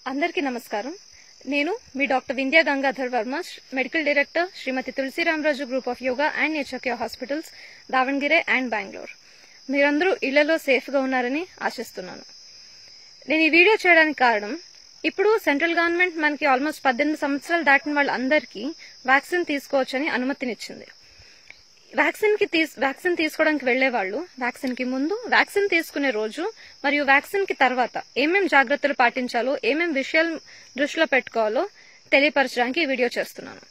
అందరికీ నమస్కారం నేను మీ doctor Vindhya Gangadhar Varma medical director Shrimati Tulasiramaraju group of yoga and nature care hospitals Davanagere and Bengaluru మీరందరూ ఇళ్లలో సేఫ్గా ఉన్నారని ఆశిస్తున్నాను నేను ఈ వీడియో చేయడానికి కారణం ఇప్పుడు సెంట్రల్ గవర్నమెంట్ మనకి ఆల్మోస్ట్ పద్దెనిమిది సంవత్సరాలు దాటిన వాళ్ళందరికీ వ్యాక్సిన్ తీసుకోవచ్చని అనుమతినిచ్చింది వ్యాక్సిన్ కి తీస్ వ్యాక్సిన్ తీసుకోవడానికి వెళ్లే వాళ్ళు వ్యాక్సిన్ కి ముందు వ్యాక్సిన్ తీసుకునే రోజు మరియు వ్యాక్సిన్ కి తర్వాత ఏమేం జాగ్రత్తలు పాటించాలో ఏమేం విషయాలు దృష్టిలో పెట్టుకోవాలో తెలియపరచడానికి ఈ వీడియో చేస్తున్నాను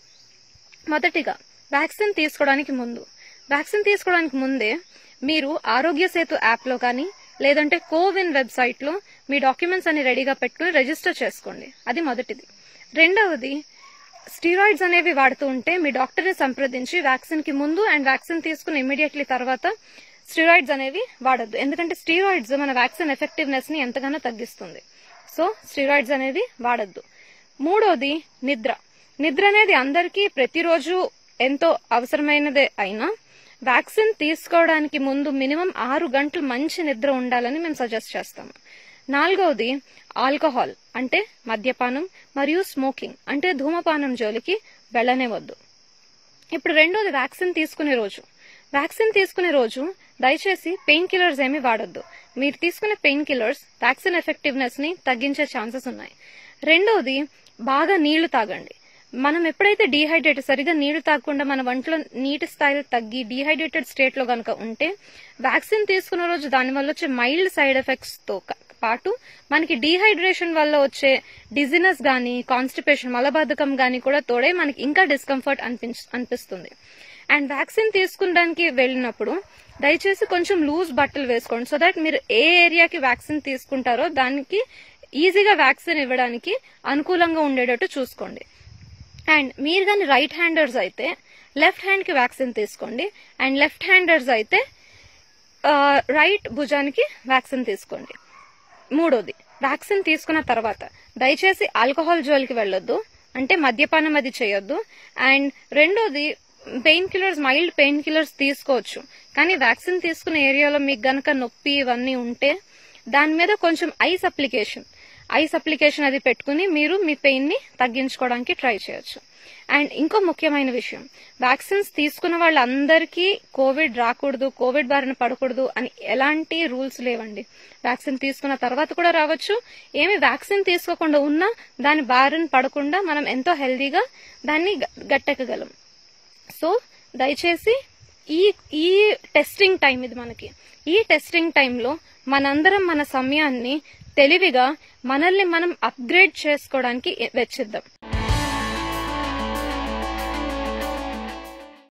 మొదటిగా వ్యాక్సిన్ తీసుకోవడానికి ముందు వ్యాక్సిన్ తీసుకోవడానికి ముందే మీరు ఆరోగ్య సేతు యాప్ లో కానీ లేదంటే కోవిన్ వెబ్సైట్ లో మీ డాక్యుమెంట్స్ అన్ని రెడీగా పెట్టుకుని రిజిస్టర్ చేసుకోండి అది మొదటిది రెండవది స్టీరాయిడ్స్ అనేవి వాడుతూ ఉంటే మీ డాక్టర్ ని సంప్రదించి వ్యాక్సిన్ కి ముందు అండ్ వ్యాక్సిన్ తీసుకుని ఇమీడియట్లీ తర్వాత స్టీరాయిడ్స్ అనేవి వాడద్దు ఎందుకంటే స్టీరాయిడ్స్ మన వ్యాక్సిన్ ఎఫెక్టివ్నెస్ ని ఎంతగానో తగ్గిస్తుంది సో స్టీరాయిడ్స్ అనేవి వాడద్దు మూడోది నిద్ర నిద్ర అనేది అందరికీ ప్రతిరోజు ఎంతో అవసరమైనదే అయినా వ్యాక్సిన్ తీసుకోవడానికి ముందు మినిమం ఆరు గంటలు మంచి నిద్ర ఉండాలని మేము సజెస్ట్ చేస్తాము నాలుగవది ఆల్కహాల్ అంటే మద్యపానం మరియు స్మోకింగ్ అంటే ధూమపానం జోలికి వెళ్ళనే వద్దు ఇప్పుడు రెండోది వ్యాక్సిన్ తీసుకునే రోజు వ్యాక్సిన్ తీసుకునే రోజు దయచేసి పెయిన్ కిల్లర్స్ ఏమీ వాడొద్దు మీరు తీసుకునే పెయిన్ కిల్లర్స్ వ్యాక్సిన్ ఎఫెక్టివ్నెస్ ని తగ్గించే ఛాన్సెస్ ఉన్నాయి రెండోది బాగా నీళ్లు తాగండి మనం ఎప్పుడైతే డీహైడ్రేట్ సరిగా నీళ్లు తాగకుండా మన వంటలో నీటి స్థాయిలు తగ్గి డీహైడ్రేటెడ్ స్టేట్ లో గనక ఉంటే వ్యాక్సిన్ తీసుకున్న రోజు దానివల్ల వచ్చే మైల్డ్ సైడ్ ఎఫెక్ట్స్ తో పాటు మనకి డీహైడ్రేషన్ వల్ల వచ్చే డిజినెస్ గానీ కాన్స్టిపేషన్ మలబద్ధకం గానీ కూడా తోడే మనకి ఇంకా డిస్కంఫర్ట్ అనిపిస్తుంది అండ్ వ్యాక్సిన్ తీసుకునడానికి వెళ్ళినప్పుడు దయచేసి కొంచెం లూజ్ బట్టలు వేసుకోండి సో దట్ మీరు ఏ ఏరియాకి వ్యాక్సిన్ తీసుకుంటారో దానికి ఈజీగా వ్యాక్సిన్ ఇవ్వడానికి అనుకూలంగా ఉండేటట్టు చూసుకోండి అండ్ మీరు కానీ రైట్ హ్యాండర్స్ అయితే లెఫ్ట్ హ్యాండ్ కి వ్యాక్సిన్ తీసుకోండి అండ్ లెఫ్ట్ హ్యాండర్స్ అయితే రైట్ భుజానికి వ్యాక్సిన్ తీసుకోండి మూడోది వ్యాక్సిన్ తీసుకున్న తర్వాత దయచేసి ఆల్కహాల్ జోలికి వెళ్ళొద్దు అంటే మద్యపానం అది చేయొద్దు అండ్ రెండోది pain killers mild pain killers తీసుకోవచ్చు కానీ వ్యాక్సిన్ తీసుకున్న ఏరియాలో మీకు గనక నొప్పి ఇవన్నీ ఉంటే దాని మీద కొంచెం ఐస్ అప్లికేషన్ ఐస్ అప్లికేషన్ అది పెట్టుకుని మీరు మీ పెయిన్ ని తగ్గించుకోవడానికి ట్రై చేయొచ్చు అండ్ ఇంకో ముఖ్యమైన విషయం వ్యాక్సిన్స్ తీసుకున్న వాళ్ళందరికీ కోవిడ్ రాకూడదు కోవిడ్ బారిన పడకూడదు అని ఎలాంటి రూల్స్ లేవండి వ్యాక్సిన్ తీసుకున్న తర్వాత కూడా రావచ్చు ఏమి వ్యాక్సిన్ తీసుకోకుండా ఉన్నా దాని బారిన పడకుండా మనం ఎంతో హెల్దీగా దాన్ని గట్టెక్కగలం సో దయచేసి ఈ ఈ టెస్టింగ్ టైం ఇది మనకి ఈ టెస్టింగ్ టైంలో మనందరం మన సమయాన్ని తెలివిగా మనల్ని మనం అప్గ్రేడ్ చేసుకోవడానికి వెచ్చిద్దాం